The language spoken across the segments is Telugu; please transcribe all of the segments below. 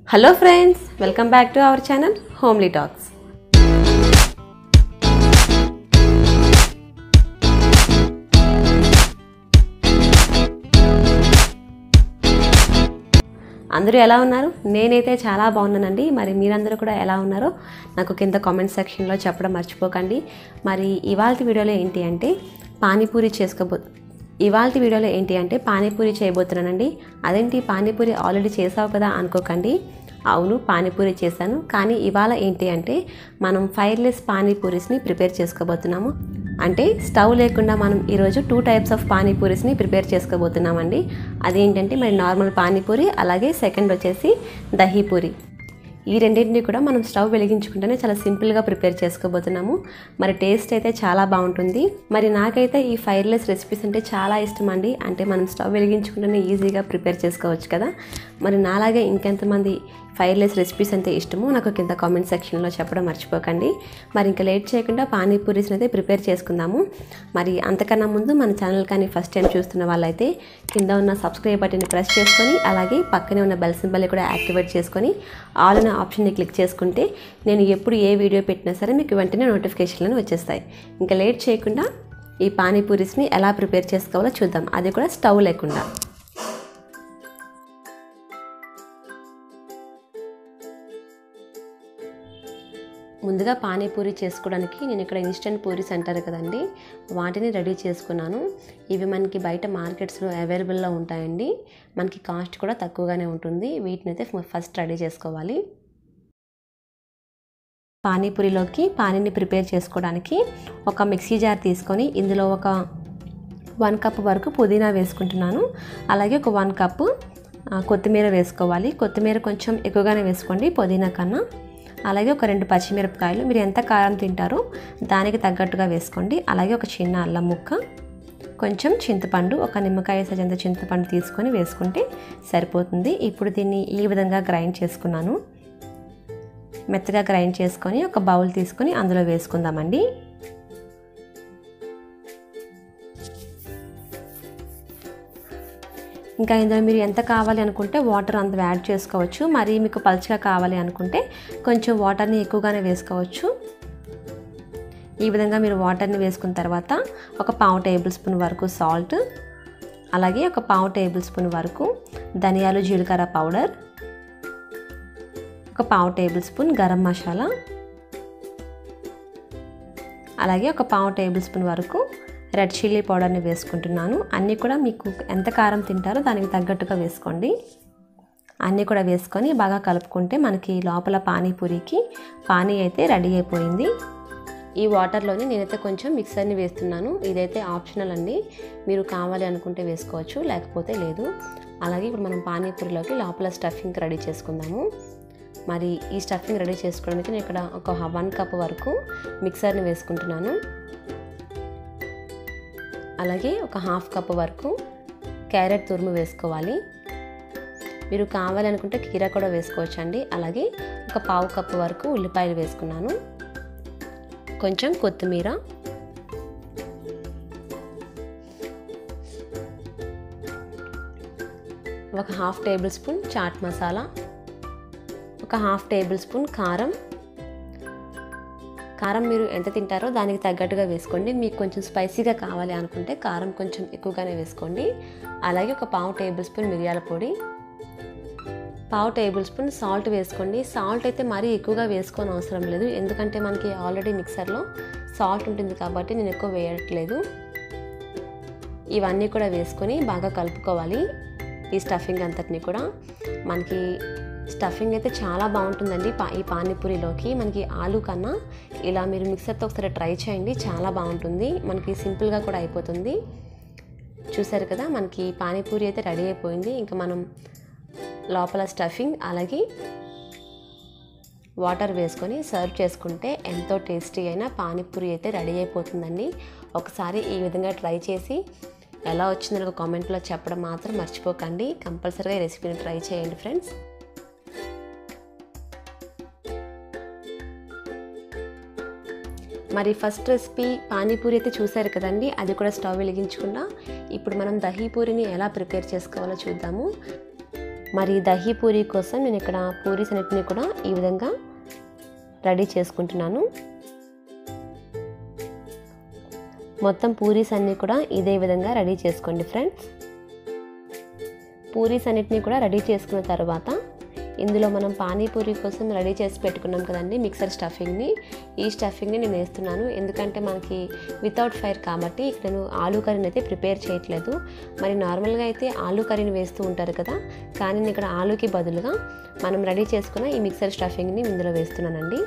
hello friends welcome back to our channel homely talks అందరూ ఎలా ఉన్నారు నేనైతే చాలా బాగున్నానండి మరి మీరందరూ కూడా ఎలా ఉన్నారో నాకు కింద కామెంట్ సెక్షన్లో చెప్పడం మర్చిపోకండి మరి ఇవాళ వీడియోలో ఏంటి అంటే పానీపూరి చేసుకోబో ఇవాళ వీడియోలో ఏంటి అంటే పానీపూరి చేయబోతున్నానండి అదేంటి పానీపూరి ఆల్రెడీ చేసావు కదా అనుకోకండి అవును పానీపూరి చేశాను కానీ ఇవాళ ఏంటి అంటే మనం ఫైర్లెస్ పానీపూరీస్ని ప్రిపేర్ చేసుకోబోతున్నాము అంటే స్టవ్ లేకుండా మనం ఈరోజు టూ టైప్స్ ఆఫ్ పానీపూరీస్ని ప్రిపేర్ చేసుకోబోతున్నామండి అదేంటంటే మరి నార్మల్ పానీపూరి అలాగే సెకండ్ వచ్చేసి దహీపూరి ఈ రెండింటిని కూడా మనం స్టవ్ వెలిగించుకుంటేనే చాలా సింపుల్గా ప్రిపేర్ చేసుకోబోతున్నాము మరి టేస్ట్ అయితే చాలా బాగుంటుంది మరి నాకైతే ఈ ఫైర్లెస్ రెసిపీస్ అంటే చాలా ఇష్టం అండి అంటే మనం స్టవ్ వెలిగించుకుంటేనే ఈజీగా ప్రిపేర్ చేసుకోవచ్చు కదా మరి నాలాగే ఇంకెంతమంది ఫైర్లెస్ రెసిపీస్ అంటే ఇష్టమో నాకు కింద కామెంట్ సెక్షన్లో చెప్పడం మర్చిపోకండి మరి ఇంకా లేట్ చేయకుండా పానీపూరీస్ని అయితే ప్రిపేర్ చేసుకుందాము మరి అంతకన్నా ముందు మన ఛానల్ కానీ ఫస్ట్ టైం చూస్తున్న వాళ్ళైతే కింద ఉన్న సబ్స్క్రైబ్ బటన్ని ప్రెస్ చేసుకొని అలాగే పక్కనే ఉన్న బెల్ సింబల్ కూడా యాక్టివేట్ చేసుకొని ఆల్ అనే ఆప్షన్ని క్లిక్ చేసుకుంటే నేను ఎప్పుడు ఏ వీడియో పెట్టినా సరే మీకు వెంటనే నోటిఫికేషన్లను వచ్చేస్తాయి ఇంకా లేట్ చేయకుండా ఈ పానీపూరీస్ని ఎలా ప్రిపేర్ చేసుకోవాలో చూద్దాం అది కూడా స్టవ్ లేకుండా ముందుగా పానీపూరి చేసుకోవడానికి నేను ఇక్కడ ఇన్స్టెంట్ పూరీస్ అంటారు కదండి వాటిని రెడీ చేసుకున్నాను ఇవి మనకి బయట మార్కెట్స్లో అవైలబుల్లో ఉంటాయండి మనకి కాస్ట్ కూడా తక్కువగానే ఉంటుంది వీటిని అయితే ఫస్ట్ రెడీ చేసుకోవాలి పానీపూరిలోకి పానీని ప్రిపేర్ చేసుకోవడానికి ఒక మిక్సీ జార్ తీసుకొని ఇందులో ఒక వన్ కప్ వరకు పుదీనా వేసుకుంటున్నాను అలాగే ఒక వన్ కప్పు కొత్తిమీర వేసుకోవాలి కొత్తిమీర కొంచెం ఎక్కువగానే వేసుకోండి పుదీనా కన్నా అలాగే ఒక రెండు పచ్చిమిరపకాయలు మీరు ఎంత కారం తింటారో దానికి తగ్గట్టుగా వేసుకోండి అలాగే ఒక చిన్న అల్లం ముక్క కొంచెం చింతపండు ఒక నిమ్మకాయ సజంత చింతపండు తీసుకొని వేసుకుంటే సరిపోతుంది ఇప్పుడు దీన్ని ఈ విధంగా గ్రైండ్ చేసుకున్నాను మెత్తగా గ్రైండ్ చేసుకొని ఒక బౌల్ తీసుకొని అందులో వేసుకుందామండి ఇంకా ఇందులో మీరు ఎంత కావాలి అనుకుంటే వాటర్ అంత యాడ్ చేసుకోవచ్చు మరి మీకు పలుచగా కావాలి అనుకుంటే కొంచెం వాటర్ని ఎక్కువగానే వేసుకోవచ్చు ఈ విధంగా మీరు వాటర్ని వేసుకున్న తర్వాత ఒక పావు టేబుల్ స్పూన్ వరకు సాల్ట్ అలాగే ఒక పావు టేబుల్ స్పూన్ వరకు ధనియాలు జీలకర్ర పౌడర్ ఒక పావు టేబుల్ స్పూన్ గరం మసాలా అలాగే ఒక పావు టేబుల్ స్పూన్ వరకు రెడ్ చిల్లీ పౌడర్ని వేసుకుంటున్నాను అన్నీ కూడా మీకు ఎంత కారం తింటారో దానికి తగ్గట్టుగా వేసుకోండి అన్నీ కూడా వేసుకొని బాగా కలుపుకుంటే మనకి లోపల పానీపూరికి పానీ అయితే రెడీ అయిపోయింది ఈ వాటర్లోని నేనైతే కొంచెం మిక్సర్ని వేస్తున్నాను ఇదైతే ఆప్షనల్ అండి మీరు కావాలి అనుకుంటే వేసుకోవచ్చు లేకపోతే లేదు అలాగే ఇప్పుడు మనం పానీపూరిలోకి లోపల స్టఫింగ్ రెడీ చేసుకుందాము మరి ఈ స్టఫింగ్ రెడీ చేసుకోవడానికి నేను ఇక్కడ ఒక వన్ కప్ వరకు మిక్సర్ని వేసుకుంటున్నాను అలాగే ఒక హాఫ్ కప్ వరకు క్యారెట్ తురుము వేసుకోవాలి మీరు కావాలనుకుంటే కీర కూడా వేసుకోవచ్చండి అలాగే ఒక పావు కప్పు వరకు ఉల్లిపాయలు వేసుకున్నాను కొంచెం కొత్తిమీర ఒక half tablespoon chaat masala ఒక హాఫ్ టేబుల్ స్పూన్ కారం కారం మీరు ఎంత తింటారో దానికి తగ్గట్టుగా వేసుకోండి మీకు కొంచెం స్పైసీగా కావాలి అనుకుంటే కారం కొంచెం ఎక్కువగానే వేసుకోండి అలాగే ఒక పావు టేబుల్ స్పూన్ మిరియాల పొడి పావు టేబుల్ స్పూన్ సాల్ట్ వేసుకోండి సాల్ట్ అయితే మరీ ఎక్కువగా వేసుకోని అవసరం లేదు ఎందుకంటే మనకి ఆల్రెడీ మిక్సర్లో సాల్ట్ ఉంటుంది కాబట్టి నేను ఎక్కువ వేయట్లేదు ఇవన్నీ కూడా వేసుకొని బాగా కలుపుకోవాలి ఈ స్టఫింగ్ అంతటిని కూడా మనకి స్టఫింగ్ అయితే చాలా బాగుంటుందండి పా ఈ పానీపూరిలోకి మనకి ఆలు కన్నా ఇలా మీరు మిక్సర్తో ఒకసారి ట్రై చేయండి చాలా బాగుంటుంది మనకి సింపుల్గా కూడా అయిపోతుంది చూసారు కదా మనకి పానీపూరి అయితే రెడీ అయిపోయింది ఇంకా మనం లోపల స్టఫింగ్ అలాగే వాటర్ వేసుకొని సర్వ్ చేసుకుంటే ఎంతో టేస్టీ అయిన పానీపూరి అయితే రెడీ అయిపోతుందండి ఒకసారి ఈ విధంగా ట్రై చేసి ఎలా వచ్చిందో ఒక కామెంట్లో చెప్పడం మాత్రం మర్చిపోకండి కంపల్సరీగా ఈ రెసిపీని ట్రై చేయండి ఫ్రెండ్స్ మరి ఫస్ట్ రెసిపీ పానీపూరి అయితే చూసారు కదండి అది కూడా స్టవ్ వెలిగించకుండా ఇప్పుడు మనం దహీ పూరిని ఎలా ప్రిపేర్ చేసుకోవాలో చూద్దాము మరి దహీ పూరి కోసం నేను ఇక్కడ పూరీస్ అన్నిటిని కూడా ఈ విధంగా రెడీ చేసుకుంటున్నాను మొత్తం పూరీస్ అన్నీ కూడా ఇదే విధంగా రెడీ చేసుకోండి ఫ్రెండ్స్ పూరీస్ అన్నిటిని కూడా రెడీ చేసుకున్న తర్వాత ఇందులో మనం పానీపూరి కోసం రెడీ చేసి పెట్టుకున్నాం కదండి మిక్సర్ స్టఫింగ్ని ఈ స్టఫింగ్ని నేను వేస్తున్నాను ఎందుకంటే మనకి వితౌట్ ఫైర్ కాబట్టి ఇక్కడ నేను ఆలూ కర్రీని అయితే ప్రిపేర్ చేయట్లేదు మరి నార్మల్గా అయితే ఆలూ కర్రీని వేస్తూ ఉంటారు కదా కానీ నేను ఇక్కడ ఆలూకి బదులుగా మనం రెడీ చేసుకున్న ఈ మిక్సర్ స్టఫింగ్ని ఇందులో వేస్తున్నానండి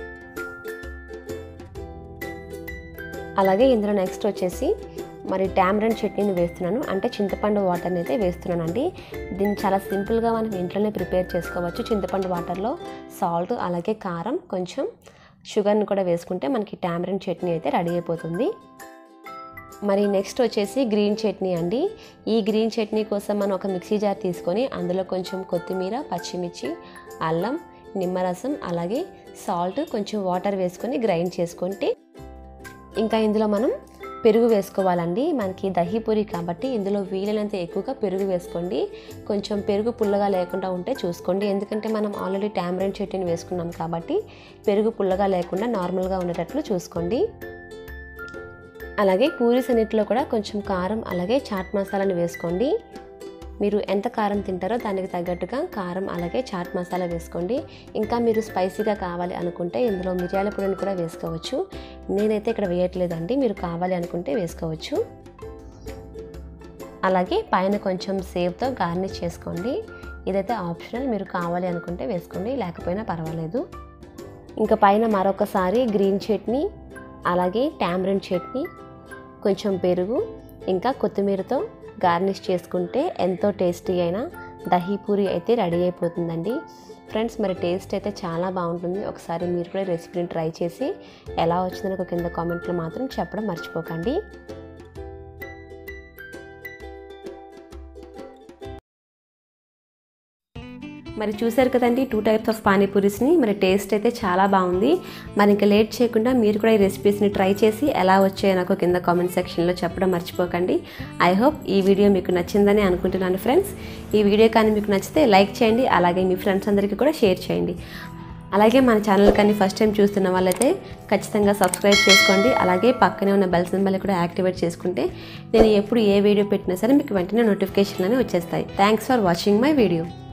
అలాగే ఇందులో నెక్స్ట్ వచ్చేసి మరి టామరన్ చట్నీని వేస్తున్నాను అంటే చింతపండు వాటర్ని అయితే వేస్తున్నానండి దీన్ని చాలా సింపుల్గా మనం ఇంట్లోనే ప్రిపేర్ చేసుకోవచ్చు చింతపండు వాటర్లో సాల్ట్ అలాగే కారం కొంచెం షుగర్ని కూడా వేసుకుంటే మనకి టామరన్ చట్నీ అయితే రెడీ అయిపోతుంది మరి నెక్స్ట్ వచ్చేసి గ్రీన్ చట్నీ అండి ఈ గ్రీన్ చట్నీ కోసం మనం ఒక మిక్సీ జార్ తీసుకొని అందులో కొంచెం కొత్తిమీర పచ్చిమిర్చి అల్లం నిమ్మరసం అలాగే సాల్ట్ కొంచెం వాటర్ వేసుకొని గ్రైండ్ చేసుకుంటే ఇంకా ఇందులో మనం పెరుగు వేసుకోవాలండి మనకి దహీ పూరి కాబట్టి ఇందులో వీలైనంత ఎక్కువగా పెరుగు వేసుకోండి కొంచెం పెరుగు పుల్లగా లేకుండా ఉంటే చూసుకోండి ఎందుకంటే మనం ఆల్రెడీ టామరెన్ చట్నీని వేసుకున్నాం కాబట్టి పెరుగు పుల్లగా లేకుండా నార్మల్గా ఉండేటట్లు చూసుకోండి అలాగే పూరీస్ అన్నిటిలో కూడా కొంచెం కారం అలాగే చాట్ మసాలాని వేసుకోండి మీరు ఎంత కారం తింటారో దానికి తగ్గట్టుగా కారం అలాగే చాట్ మసాలా వేసుకోండి ఇంకా మీరు స్పైసీగా కావాలి అనుకుంటే ఇందులో మిరియాల పొడిని కూడా వేసుకోవచ్చు నేనైతే ఇక్కడ వేయట్లేదండి మీరు కావాలి అనుకుంటే వేసుకోవచ్చు అలాగే పైన కొంచెం సేవ్తో గార్నిష్ చేసుకోండి ఇదైతే ఆప్షనల్ మీరు కావాలి అనుకుంటే వేసుకోండి లేకపోయినా పర్వాలేదు ఇంకా పైన మరొకసారి గ్రీన్ చట్నీ అలాగే టామరిన్ చట్నీ కొంచెం పెరుగు ఇంకా కొత్తిమీరతో గార్నిష్ చేసుకుంటే ఎంతో టేస్టీ అయిన దహీ పూరి అయితే రెడీ అయిపోతుందండి ఫ్రెండ్స్ మరి టేస్ట్ అయితే చాలా బాగుంటుంది ఒకసారి మీరు కూడా రెసిపీని ట్రై చేసి ఎలా వచ్చిందో నాకు కింద కామెంట్లో మాత్రం చెప్పడం మర్చిపోకండి మరి చూశారు కదండి టూ టైప్స్ ఆఫ్ పానీపూరీస్ని మరి టేస్ట్ అయితే చాలా బాగుంది మరి ఇంకా లేట్ చేయకుండా మీరు కూడా ఈ రెసిపీస్ని ట్రై చేసి ఎలా వచ్చాయో నాకు కింద కామెంట్ సెక్షన్లో చెప్పడం మర్చిపోకండి ఐ హోప్ ఈ వీడియో మీకు నచ్చిందని అనుకుంటున్నాను ఫ్రెండ్స్ ఈ వీడియో కానీ మీకు నచ్చితే లైక్ చేయండి అలాగే మీ ఫ్రెండ్స్ అందరికీ కూడా షేర్ చేయండి అలాగే మన ఛానల్ కానీ ఫస్ట్ టైం చూస్తున్న వాళ్ళైతే ఖచ్చితంగా సబ్స్క్రైబ్ చేసుకోండి అలాగే పక్కనే ఉన్న బెల్ సింబల్ కూడా యాక్టివేట్ చేసుకుంటే నేను ఎప్పుడు ఏ వీడియో పెట్టినా సరే మీకు వెంటనే నోటిఫికేషన్లు వచ్చేస్తాయి thanks for watching my video